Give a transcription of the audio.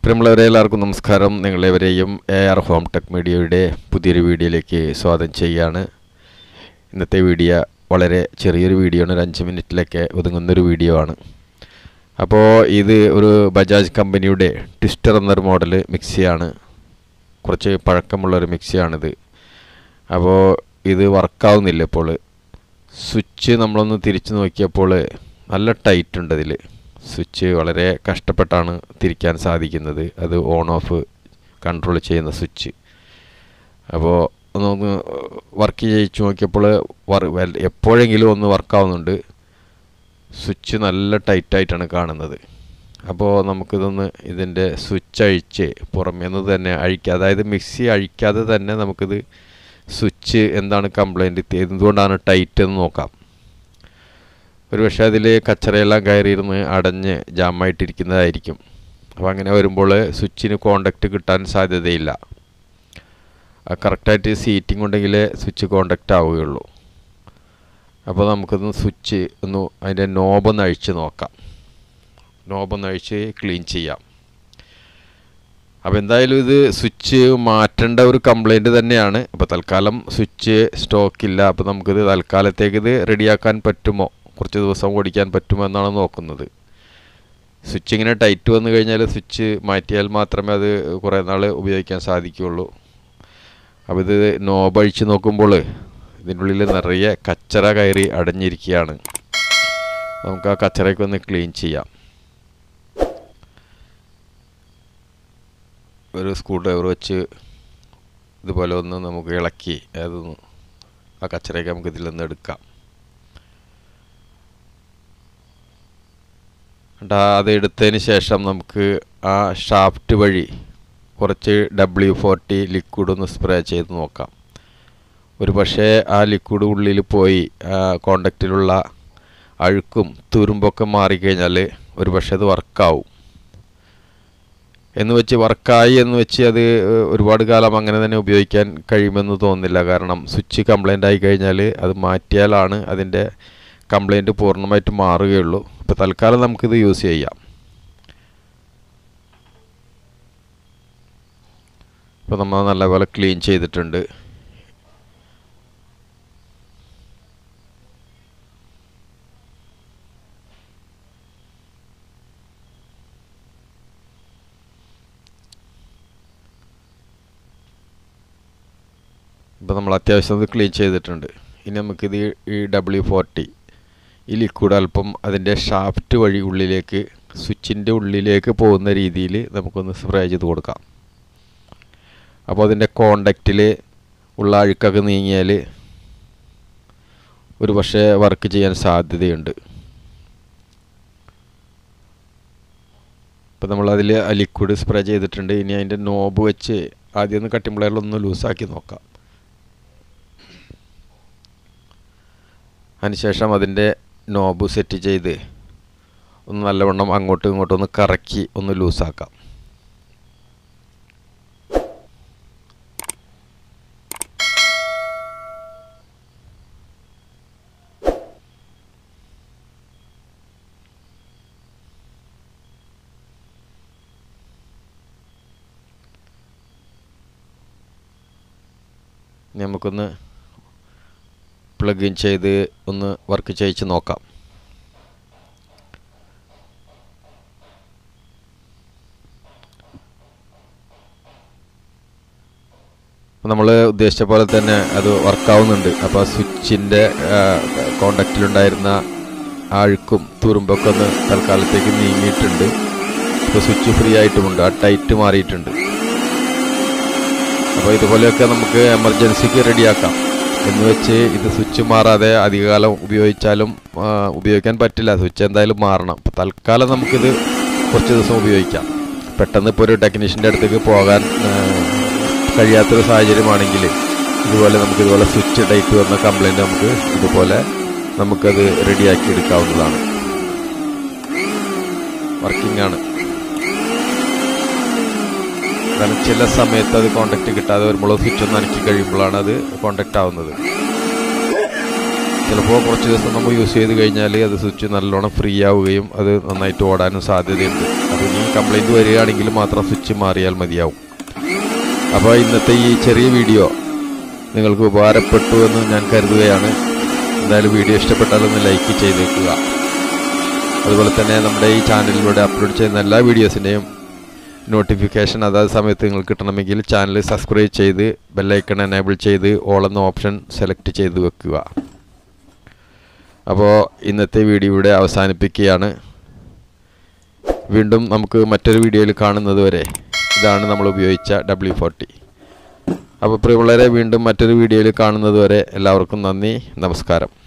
പ്രിയമുള്ളവരെ എല്ലാവർക്കും നമസ്കാരം നിങ്ങളെവരെയും എ ആർ ഹോം ടെക് മീഡിയയുടെ പുതിയൊരു വീഡിയോയിലേക്ക് സ്വാഗതം ചെയ്യാണ് ഇന്നത്തെ വീഡിയോ വളരെ ചെറിയൊരു വീഡിയോ ആണ് ഒരു അഞ്ച് മിനിറ്റിലൊക്കെ ഒതുങ്ങുന്നൊരു വീഡിയോ ആണ് അപ്പോൾ ഇത് ഒരു ബജാജ് കമ്പനിയുടെ ട്വിസ്റ്റർ എന്നൊരു മോഡൽ മിക്സിയാണ് കുറച്ച് പഴക്കമുള്ളൊരു മിക്സിയാണിത് അപ്പോൾ ഇത് വർക്കാവുന്നില്ല ഇപ്പോൾ സ്വിച്ച് നമ്മളൊന്ന് തിരിച്ചു നോക്കിയപ്പോൾ നല്ല ടൈറ്റ് ഉണ്ട് അതിൽ സ്വിച്ച് വളരെ കഷ്ടപ്പെട്ടാണ് തിരിക്കാൻ സാധിക്കുന്നത് അത് ഓൺ ഓഫ് കൺട്രോൾ ചെയ്യുന്ന സ്വിച്ച് അപ്പോൾ ഒന്ന് വർക്ക് ചെയ്യിച്ചു നോക്കിയപ്പോൾ വർ വെൽ- എപ്പോഴെങ്കിലും ഒന്ന് വർക്കാവുന്നുണ്ട് സ്വിച്ച് നല്ല ടൈറ്റായിട്ടാണ് കാണുന്നത് അപ്പോൾ നമുക്കിതൊന്ന് ഇതിൻ്റെ സ്വിച്ച് അഴിച്ച് പുറമേന്ന് തന്നെ അഴിക്കുക അതായത് മിക്സി അഴിക്കാതെ തന്നെ നമുക്കിത് സ്വിച്ച് എന്താണ് കംപ്ലൈൻറ്റ് എന്തുകൊണ്ടാണ് ടൈറ്റ് എന്ന് നോക്കാം ഒരു പക്ഷേ അതിൽ കച്ചറയെല്ലാം കയറിയിരുന്ന് അടഞ്ഞ് ജാമായിട്ടിരിക്കുന്നതായിരിക്കും അപ്പോൾ അങ്ങനെ വരുമ്പോൾ സ്വിച്ചിന് കോണ്ടാക്റ്റ് കിട്ടാൻ സാധ്യതയില്ല കറക്റ്റായിട്ട് സീറ്റിംഗ് ഉണ്ടെങ്കിൽ സ്വിച്ച് കോണ്ടാക്റ്റ് ആവുകയുള്ളൂ അപ്പോൾ നമുക്കൊന്ന് സ്വിച്ച് ഒന്ന് അതിൻ്റെ നോബൊന്ന് അഴിച്ച് നോക്കാം നോബൊന്ന് അഴിച്ച് ക്ലീൻ ചെയ്യാം അപ്പോൾ എന്തായാലും ഇത് സ്വിച്ച് മാറ്റേണ്ട ഒരു കംപ്ലൈൻറ്റ് തന്നെയാണ് അപ്പോൾ തൽക്കാലം സ്വിച്ച് സ്റ്റോക്കില്ല അപ്പോൾ നമുക്കിത് തൽക്കാലത്തേക്ക് ഇത് റെഡിയാക്കാൻ പറ്റുമോ കുറച്ച് ദിവസം ഓടിക്കാൻ പറ്റുമോ എന്നാണ് നോക്കുന്നത് സ്വിച്ച് ഇങ്ങനെ ടൈറ്റ് വന്നു കഴിഞ്ഞാൽ സ്വിച്ച് മാറ്റിയാൽ മാത്രമേ അത് കുറേ നാൾ ഉപയോഗിക്കാൻ സാധിക്കുകയുള്ളൂ അപ്പോൾ ഇത് നോബ് അഴിച്ച് നോക്കുമ്പോൾ ഇതിൻ്റെ ഉള്ളിൽ നിറയെ കച്ചറ കയറി അടഞ്ഞിരിക്കുകയാണ് നമുക്ക് ആ കച്ചറയൊക്കെ ഒന്ന് ക്ലീൻ ചെയ്യാം ഒരു സ്ക്രൂ ഡ്രൈവർ വെച്ച് ഇതുപോലെ ഒന്ന് നമുക്ക് ഇളക്കി അതൊന്ന് ആ കച്ചറയൊക്കെ നമുക്ക് ഇതിൽ നിന്ന് എടുക്കാം എന്നിട്ട് ആ അത് എടുത്തതിന് ശേഷം നമുക്ക് ആ ഷാഫ്റ്റ് വഴി കുറച്ച് ഡബ്ല്യു ഫോർട്ടി ലിക്വിഡ് ഒന്ന് സ്പ്രേ ചെയ്ത് നോക്കാം ഒരു പക്ഷേ ആ ലിക്വിഡ് ഉള്ളിൽ പോയി കോണ്ടാക്റ്റിലുള്ള അഴുക്കും തുരുമ്പൊക്കെ മാറിക്കഴിഞ്ഞാൽ ഒരു പക്ഷേ അത് വർക്കാവും എന്ന് വെച്ച് വർക്കായി എന്ന് വെച്ച് അത് ഏഹ്, ഒരുപാട് കാലം അങ്ങനെ തന്നെ ഉപയോഗിക്കാൻ കഴിയുമെന്ന് തോന്നുന്നില്ല കാരണം സ്വിച്ച് കംപ്ലൈൻ്റ് ആയി കഴിഞ്ഞാൽ അത് മാറ്റിയാലാണ് അതിൻ്റെ കംപ്ലൈൻറ്റ് പൂർണ്ണമായിട്ട് മാറുകയുള്ളൂ ഇപ്പോൾ തൽക്കാലം നമുക്കിത് യൂസ് ചെയ്യാം ഇപ്പോൾ നമ്മൾ നല്ലപോലെ ക്ലീൻ ചെയ്തിട്ടുണ്ട് ഇപ്പോൾ നമ്മൾ അത്യാവശ്യം ഇത് ക്ലീൻ ചെയ്തിട്ടുണ്ട് ഇനി നമുക്കിത് ഈ- ഈ ഡബ്ല്യു ഫോർട്ടി ഈ ലിക്വിഡ് അല്പം അതിൻ്റെ ഷാഫ്റ്റ് വഴി ഉള്ളിലേക്ക് സ്വിച്ചിൻ്റെ ഉള്ളിലേക്ക് പോകുന്ന രീതിയിൽ നമുക്കൊന്ന് സ്പ്രേ ചെയ്ത് കൊടുക്കാം അപ്പോൾ അതിൻ്റെ കോണ്ടാക്റ്റിൽ ഉള്ള അഴുക്കൊക്കെ നീങ്ങിയാൽ ഒരു പക്ഷേ വർക്ക് ചെയ്യാൻ സാധ്യതയുണ്ട് ഇപ്പോൾ നമ്മൾ അതിൽ ആ ലിക്വിഡ് സ്പ്രേ ചെയ്തിട്ടുണ്ട് ഇനി അതിൻ്റെ നോബ് വെച്ച് ആദ്യം ഒന്ന് കട്ടിമ്പിളയിലൊന്ന് ലൂസാക്കി നോക്കാം അതിനുശേഷം അതിൻ്റെ നോബ് സെറ്റ് ചെയ്ത് ഒന്ന് നല്ലവണ്ണം അങ്ങോട്ടും ഇങ്ങോട്ടും ഒന്ന് കറക്കി ഒന്ന് ലൂസാക്കാം ഇനി നമുക്കൊന്ന് പ്ലഗ് ഇൻ ചെയ്ത് ഒന്ന് വർക്ക് ചെയ്യിച്ച് നോക്കാം നമ്മൾ ഉദ്ദേശിച്ച പോലെ തന്നെ അത് വർക്കാവുന്നുണ്ട് അപ്പോൾ സ്വിച്ചിൻ്റെ കോണ്ടാക്റ്റിലുണ്ടായിരുന്ന അഴുക്കും തുരുമ്പൊക്കെ ഒന്ന് തൽക്കാലത്തേക്ക് നീങ്ങിയിട്ടുണ്ട് ഇപ്പോൾ സ്വിച്ച് ഫ്രീ ആയിട്ടുമുണ്ട് ആ ടൈറ്റ് മാറിയിട്ടുണ്ട് അപ്പോൾ ഇതുപോലെയൊക്കെ നമുക്ക് എമർജൻസിക്ക് റെഡിയാക്കാം എന്ന് വെച്ച് ഇത് സ്വിച്ച് മാറാതെ അധികകാലം ഉപയോഗിച്ചാലും ആ, ഉപയോഗിക്കാൻ പറ്റില്ല സ്വിച്ച് എന്തായാലും മാറണം അപ്പോൾ തൽക്കാലം നമുക്കിത് കുറച്ച് ദിവസം ഉപയോഗിക്കാം പെട്ടെന്ന് ഇപ്പോൾ ഒരു ടെക്നീഷ്യൻ്റെ അടുത്തേക്ക് പോകാൻ ആ, കഴിയാത്തൊരു സാഹചര്യമാണെങ്കിൽ ഇതുപോലെ നമുക്ക് ഇതുപോലെ സ്വിച്ച് ഡേറ്റ് വന്ന കംപ്ലൈൻറ്റ് നമുക്ക് ഇതുപോലെ നമുക്കത് റെഡിയാക്കി എടുക്കാവുന്നതാണ് വർക്കിംഗ് ആണ് കാരണം ചില സമയത്ത് അത് കോണ്ടാക്ട് കിട്ടാതെ വരുമ്പോൾ സ്വിച്ച് ഒന്ന് അനക്കി കഴിയുമ്പോഴാണ് അത് കോണ്ടാക്ട് ആവുന്നത് ചിലപ്പോൾ കുറച്ച് ദിവസം നമ്മൾ യൂസ് ചെയ്ത് കഴിഞ്ഞാൽ അത് സ്വിച്ച് നല്ലോണം ഫ്രീ ആവുകയും അത് നന്നായിട്ട് ഓടാനും സാധ്യതയുണ്ട് അത് ഇനി കംപ്ലൈൻറ്റ് വരികയാണെങ്കിൽ മാത്രം സ്വിച്ച് മാറിയാൽ മതിയാവും അപ്പോൾ ഇന്നത്തെ ഈ ചെറിയ വീഡിയോ നിങ്ങൾക്ക് ഉപകാരപ്പെട്ടു എന്ന് ഞാൻ കരുതുകയാണ് എന്തായാലും വീഡിയോ ഇഷ്ടപ്പെട്ടാലൊന്ന് ലൈക്ക് ചെയ്തേക്കുക അതുപോലെ തന്നെ നമ്മുടെ ഈ ചാനലിലൂടെ അപ്ലോഡ് ചെയ്യുന്ന എല്ലാ വീഡിയോസിൻ്റെയും നോട്ടിഫിക്കേഷൻ അതാത് സമയത്ത് നിങ്ങൾക്ക് കിട്ടണമെങ്കിൽ ചാനൽ സബ്സ്ക്രൈബ് ചെയ്ത് ബെല്ലൈക്കൺ എനേബിൾ ചെയ്ത് ഓൾ എന്ന ഓപ്ഷൻ സെലക്ട് ചെയ്ത് വെക്കുക അപ്പോൾ ഇന്നത്തെ വീഡിയോ ഇവിടെ അവസാനിപ്പിക്കുകയാണ് വീണ്ടും നമുക്ക് മറ്റൊരു വീഡിയോയിൽ കാണുന്നത് വരെ ഇതാണ് നമ്മൾ ഉപയോഗിച്ച ഡബ്ല്യു ഫോർട്ടി അപ്പോൾ പ്രിയമുള്ളവരെ വീണ്ടും മറ്റൊരു വീഡിയോയിൽ കാണുന്നത് വരെ എല്ലാവർക്കും നന്ദി നമസ്കാരം